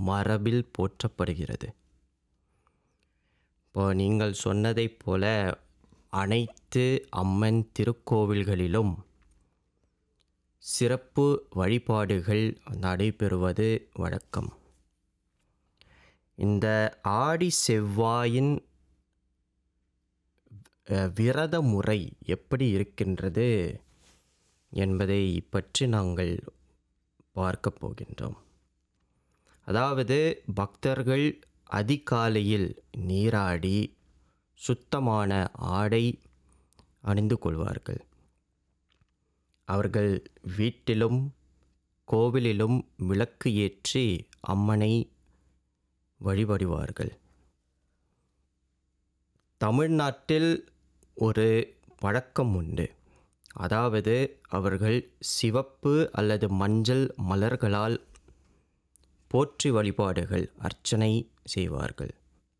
மரபில் போற்றப்படுகிறது இப்போ நீங்கள் சொன்னதைப் போல அனைத்து அம்மன் திருக்கோவில்களிலும் சிறப்பு வழிபாடுகள் நடைபெறுவது வழக்கம் இந்த ஆடி செவ்வாயின் அஹ், விரத முறை எப்படி இருக்கின்றது என்பதை பற்றி நாங்கள் பார்க்க போகின்றோம் அதாவது பக்தர்கள் அதிகாலையில் நீராடி சுத்தமான ஆடை அணிந்து கொள்வார்கள் அவர்கள் வீட்டிலும் கோவிலிலும் விளக்கு ஏற்றி அம்மனை வழிபடுவார்கள் தமிழ்நாட்டில் ஒரு பழக்கம் உண்டு அதாவது அவர்கள் சிவப்பு அல்லது மஞ்சள் மலர்களால் போற்றி வழிபாடுகள் அர்ச்சனை செய்வார்கள்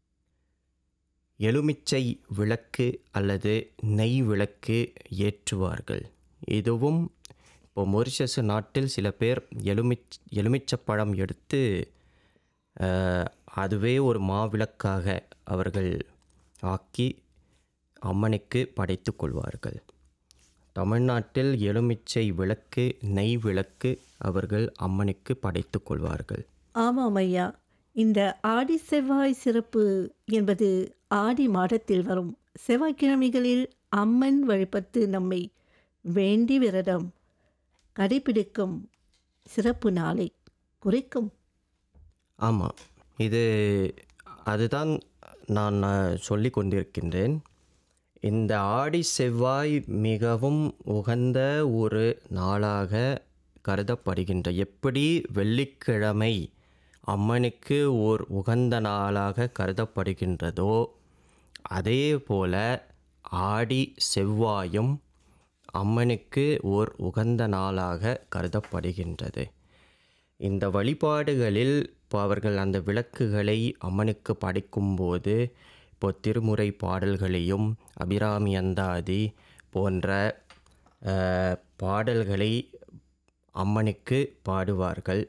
எலுமிச்சை விளக்கு அல்லது நெய் விளக்கு ஏற்றுவார்கள் இதுவும் இப்போ மொரிஷஸ் நாட்டில் சில பேர் எலுமிச் எலுமிச்சப்பழம் எடுத்து அஹ், அதுவே ஒரு மாவிளக்காக அவர்கள் ஆக்கி அம்மனுக்கு படைத்து கொள்வார்கள் தமிழ்நாட்டில் எலுமிச்சை விளக்கு நெய் விளக்கு அவர்கள் அம்மனுக்கு படைத்து கொள்வார்கள் ஆமாம் ஐயா இந்த ஆடி செவ்வாய் சிறப்பு என்பது ஆடி மாதத்தில் வரும் செவ்வாய்க்கிழமைகளில் அம்மன் வழிபட்டு நம்மை வேண்டி விரதம் கடைபிடிக்கும் சிறப்பு நாளை குறிக்கும் ஆமாம் இது அதுதான் நான் சொல்லி கொண்டிருக்கின்றேன் இந்த ஆடி செவ்வாய் மிகவும் உகந்த ஒரு நாளாக கருதப்படுகின்ற எப்படி வெள்ளிக்கிழமை அம்மனுக்கு ஓர் உகந்த நாளாக கருதப்படுகின்றதோ அதே போல ஆடி செவ்வாயும் அம்மனுக்கு ஓர் உகந்த நாளாக கருதப்படுகின்றது இந்த வழிபாடுகளில் இப்போ அவர்கள் அந்த விளக்குகளை அம்மனுக்கு படைக்கும்போது இப்போ திருமுறை பாடல்களையும் அபிராமி அந்தாதி போன்ற அஹ், பாடல்களை அம்மனுக்கு பாடுவார்கள்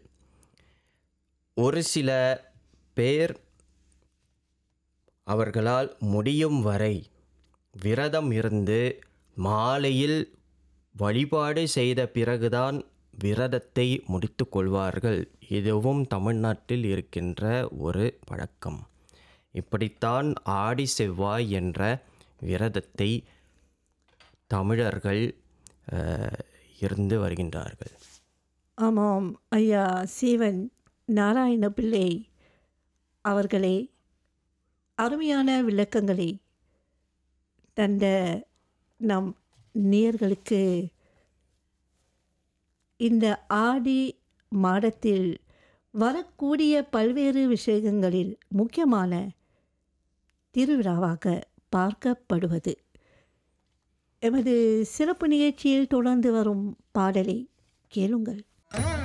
ஒரு சில பேர் அவர்களால் முடியும் வரை விரதம் இருந்து மாலையில் வழிபாடு செய்த பிறகுதான் விரதத்தை முடித்து கொள்வார்கள் இதுவும் தமிழ்நாட்டில் இருக்கின்ற ஒரு பழக்கம் இப்படித்தான் ஆடி செவ்வாய் என்ற விரதத்தை தமிழர்கள் அஹ், இருந்து வருகின்றார்கள் ஆமாம் ஐயா சீவன் நாராயண பிள்ளை அவர்களே அருமையான விளக்கங்களை தந்த நம் நேயர்களுக்கு இந்த ஆடி மாதத்தில் வரக்கூடிய பல்வேறு விஷயங்களில் முக்கியமான திருவிழாவாக பார்க்கப்படுவது எமது சிறப்பு நிகழ்ச்சியில் தொடர்ந்து வரும் பாடலை கேளுங்கள்